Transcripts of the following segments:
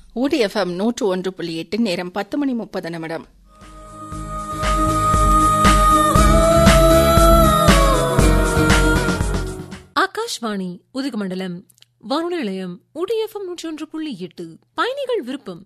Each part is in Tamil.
ஊடி எஃப்எம் நூற்று ஒன்று புள்ளி எட்டு நேரம் பத்து மணி முப்பது நிமிடம் ஆகாஷ்வாணி உதகமண்டலம் வானொலி நிலையம் உடிஎஃப்எம் நூற்றி ஒன்று புள்ளி எட்டு பயணிகள் விருப்பம்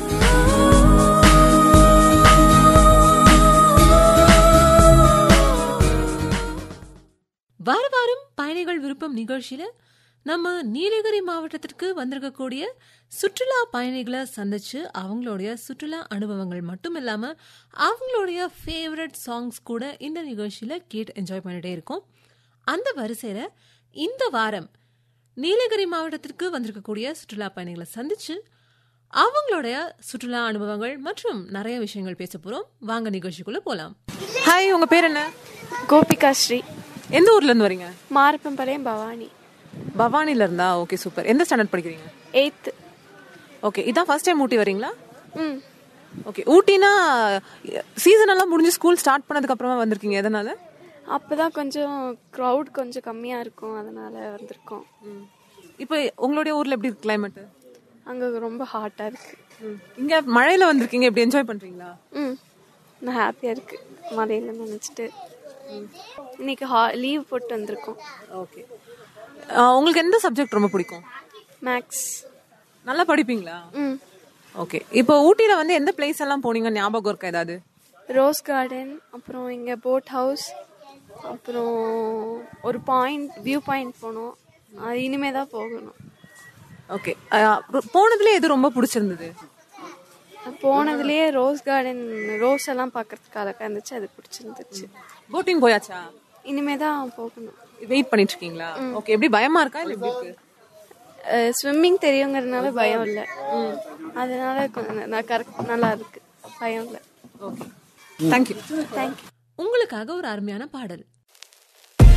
வார வாரம் பயணிகள் விருப்பம் நிகழ்ச்சியில நம்ம நீலகிரி மாவட்டத்திற்கு வந்திருக்கக்கூடிய சுற்றுலா பயணிகளை சந்திச்சு அவங்களுடைய சுற்றுலா அனுபவங்கள் மட்டும் இல்லாம அவங்களுடைய ஃபேவரட் சாங்ஸ் கூட இந்த நிகழ்ச்சியில கேட்டு என்ஜாய் பண்ணிட்டே இருக்கோம் அந்த வரிசையில இந்த வாரம் நீலகிரி மாவட்டத்திற்கு வந்திருக்கக்கூடிய சுற்றுலா பயணிகளை சந்திச்சு அவங்களுடைய சுற்றுலா அனுபவங்கள் மற்றும் நிறைய விஷயங்கள் பேச போறோம் வாங்க நிகழ்ச்சிக்குள்ள போலாம் ஹாய் உங்க பேர் என்ன கோபிகா ஸ்ரீ எந்த ஊர்ல இருந்து வரீங்க மாரப்பம்பாளையம் பவானி பவானில இருந்தா ஓகே சூப்பர் எந்த ஸ்டாண்டர்ட் படிக்கிறீங்க எயித்து ஓகே இதான் ஃபர்ஸ்ட் டைம் ஊட்டி வரீங்களா ம் ஓகே ஊட்டினா சீசன் எல்லாம் முடிஞ்சு ஸ்கூல் ஸ்டார்ட் பண்ணதுக்கு அப்புறமா வந்திருக்கீங்க எதனால அப்போ தான் கொஞ்சம் க்ரௌட் கொஞ்சம் கம்மியாக இருக்கும் அதனால வந்திருக்கோம் இப்போ உங்களுடைய ஊர்ல எப்படி இருக்கு கிளைமேட் அங்கே ரொம்ப ஹாட்டாக இருக்கு இங்க மழையில வந்திருக்கீங்க எப்படி என்ஜாய் பண்றீங்களா ம் நான் ஹாப்பியாக இருக்கு மலையில் நினச்சிட்டு இன்னைக்கு ஹா லீவ் போட்டு வந்திருக்கோம் ஓகே உங்களுக்கு எந்த சப்ஜெக்ட் ரொம்ப பிடிக்கும் மேக்ஸ் நல்லா படிப்பீங்களா ம் ஓகே இப்போ ஊட்டியில வந்து எந்த பிளேஸ் எல்லாம் போனீங்க ஞாபகம் இருக்கா ஏதாவது ரோஸ் கார்டன் அப்புறம் இங்கே போட் ஹவுஸ் அப்புறம் ஒரு பாயிண்ட் வியூ பாயிண்ட் போனோம் அது இனிமே தான் போகணும் ஓகே போனதுல எது ரொம்ப பிடிச்சிருந்தது போனதுலயே ரோஸ் கார்டன் ரோஸ் எல்லாம் பார்க்கறதுக்கு அழகா இருந்துச்சு அது பிடிச்சிருந்துச்சு போட்டிங் போயாச்சா இனிமே தான் போகணும் வெயிட் பண்ணிட்டு இருக்கீங்களா ஓகே எப்படி பயமா இருக்கா இல்ல எப்படி இருக்கு ஸ்விம்மிங் தெரியுங்கிறதுனால பயம் இல்லை அதனால கொஞ்சம் நான் கரெக்ட் நல்லா இருக்கு பயம் இல்லை ஓகே தேங்க்யூ தேங்க்யூ உங்களுக்காக ஒரு அருமையான பாடல்